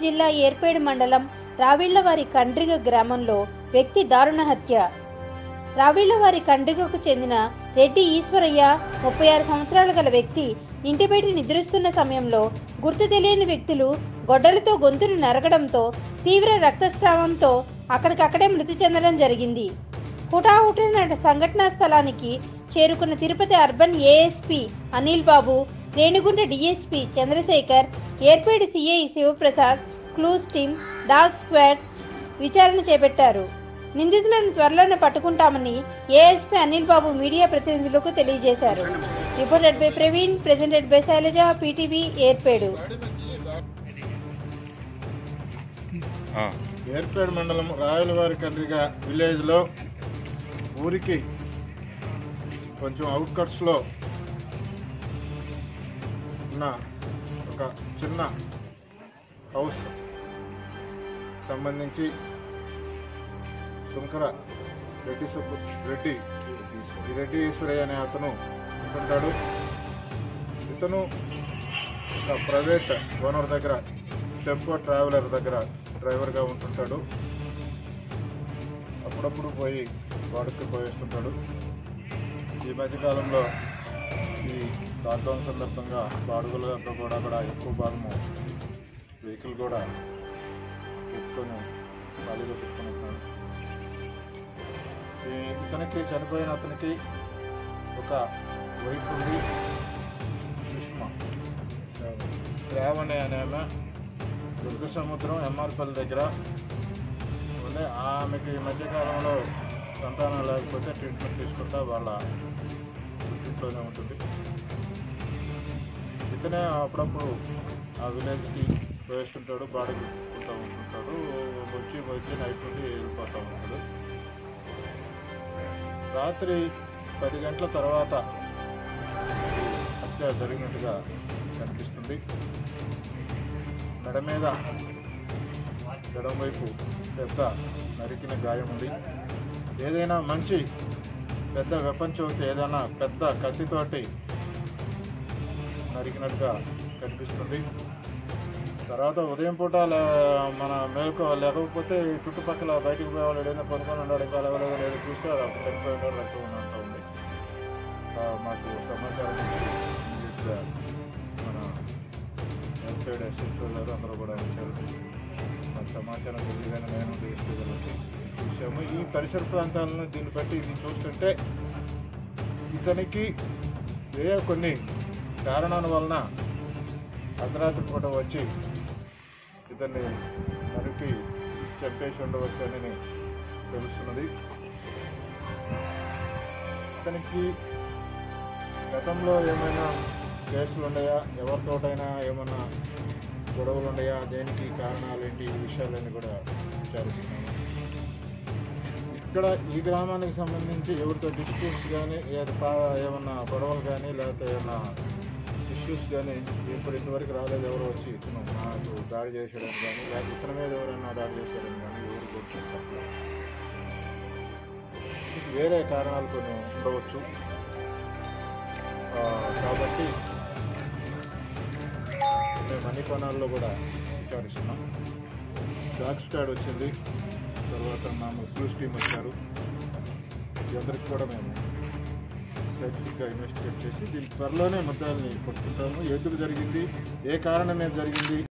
జిల్లా ఏర్పేడు మండలం రావిళ్లవారి కండ్రిగ గ్రామంలో వ్యక్తి దారుణ హత్య రావిళ్లవారి కండ్రిగకు చెందిన రెడ్డి ఈశ్వరయ్య ముప్పై ఆరు సంవత్సరాలు గల వ్యక్తి ఇంటి బయట నిద్రిస్తున్న సమయంలో గుర్తు తెలియని వ్యక్తులు గొడ్డలతో గొంతును నరకడంతో తీవ్ర రక్తస్రావంతో అక్కడికక్కడే మృతి చెందడం జరిగింది హుటాహుటిన సంఘటనా స్థలానికి చేరుకున్న Tirupati urban ASP Anil Babu Renigunta DSP Chandrasekhar ఏర్పేడి CI Shivaprasad clues team dog squad విచారణ చేపట్టారు నిందితులను త్వరలోనే పట్టుకుంటామని ఏఎస్పీ అనిల్ బాబు మీడియా ప్రతినిధులకు తెలియజేశారు reported by Praveen presented by Shailaja PTV Yerpedu ఆ, ఏర్పేడు మండలం రాయలవారి కండ్రిగా విలేజ్లో ఊరికి కొంచెం అవుట్కట్స్లో ఉన్న ఒక చిన్న హౌస్ సంబంధించి శంకర రెడ్డి సుబ్బు రెడ్డి ఈ రెడ్డి ఈశ్వరయ్య అనే అతను ఉంటుంటాడు ఇతను ఒక ప్రైవేట్ ఓనర్ దగ్గర టెంపో ట్రావెలర్ దగ్గర డ్రైవర్గా ఉంటుంటాడు అప్పుడప్పుడు పోయి వాడుకు పోయేస్తుంటాడు ఈ మధ్యకాలంలో ఈ లాక్డౌన్ సందర్భంగా బాడుగులతో కూడా కూడా ఎక్కువ భాగము వెహికల్ కూడా పెట్టుకొని ఖాళీగా పెట్టుకొని ఉంటున్నాడు ఈ ఇతనికి చనిపోయిన అతనికి ఒక వైఫ్ ఉంది సుష్మా శ్రావణి అనే ఆమె దుర్గ సముద్రం ఎంఆర్పల్లి దగ్గర అంటే ఆమెకి ఈ మధ్యకాలంలో సంతానం లేకపోతే ట్రీట్మెంట్ తీసుకుంటా వాళ్ళ ఇంట్లోనే ఉంటుంది ఇతనే అప్పుడప్పుడు ఆ విలేజ్కి వేస్తుంటాడు బాడీ పెట్టుకుంటూ ఉంటుంటాడు వచ్చి వచ్చి నైట్ నుండి వెళ్ళిపోతూ ఉంటాడు రాత్రి పది గంటల తర్వాత హత్య జరిగినట్టుగా కనిపిస్తుంది మెడ మీద ఎడం వైపు పెద్ద నరికిన గాయం ఉంది ఏదైనా మంచి పెద్ద వెపన్ చోటు ఏదైనా పెద్ద కత్తితోటి నరికినట్టుగా కనిపిస్తుంది తర్వాత ఉదయం పూట లే- మన మేలుకో లేకపోతే ఈ చుట్టుపక్కల బయటికి పోయేవాళ్ళు ఏదైనా పనుకొని ఉన్నాడు ఇంకా లేవలేదో లేదో చూస్తే అది చనిపోయి ఉన్నాడు రక్తం ఉన్నట్టు ఉంది ఆ, మాకు సమాచారం ఇచ్చి ఇమ్మీడియట్గా మన వెల్ఫేర్ ఎస్ఎస్ఓ గారు అందరూ కూడా వచ్చారు మాకు సమాచారం తెలియగానే నేను డిఎస్పీ గారు వచ్చి చూసాము ఈ పరిసర ప్రాంతాలను దీన్ని బట్టి ఇది చూస్తుంటే ఇతనికి ఏ కొన్ని కారణాల వలన అర్ధరాత్రి పూట వచ్చి ఇతన్ని నరికి చంపేసి ఉండవచ్చు అని తెలుస్తున్నది ఇతనికి గతంలో ఏమైనా కేసులు ఉన్నాయా ఎవరితోటైనా ఏమన్నా గొడవలు ఉన్నాయా దేనికి కారణాలు ఏంటి ఈ విషయాలన్నీ కూడా విచారిస్తున్నాము ఇక్కడ ఈ గ్రామానికి సంబంధించి ఎవరితో డిస్ప్యూట్స్ కానీ ఏది పా ఏమన్నా గొడవలు కానీ లేకపోతే ఏమన్నా ఇష్యూస్ కానీ ఇప్పుడు ఇంతవరకు రాలేదు ఎవరు వచ్చి ఇతను నాకు దాడి చేసేయడం కానీ లేకపోతే ఇతని మీద ఎవరైనా దాడి చేసేయడం కానీ ఎవరు కూడా చెప్పలేదు వేరే కారణాలు కొన్ని ఉండవచ్చు ఆ, కాబట్టి మేము అన్ని కోణాల్లో కూడా విచారిస్తున్నాం డాగ్ స్క్వాడ్ వచ్చింది తర్వాత మా క్లూస్ టీం వచ్చారు అందరికి కూడా మేము సైంటిఫిక్గా ఇన్వెస్టిగేట్ చేసి దీని త్వరలోనే ముద్దాలని పట్టుకుంటాము ఎందుకు జరిగింది ఏ కారణం మీద జరిగింది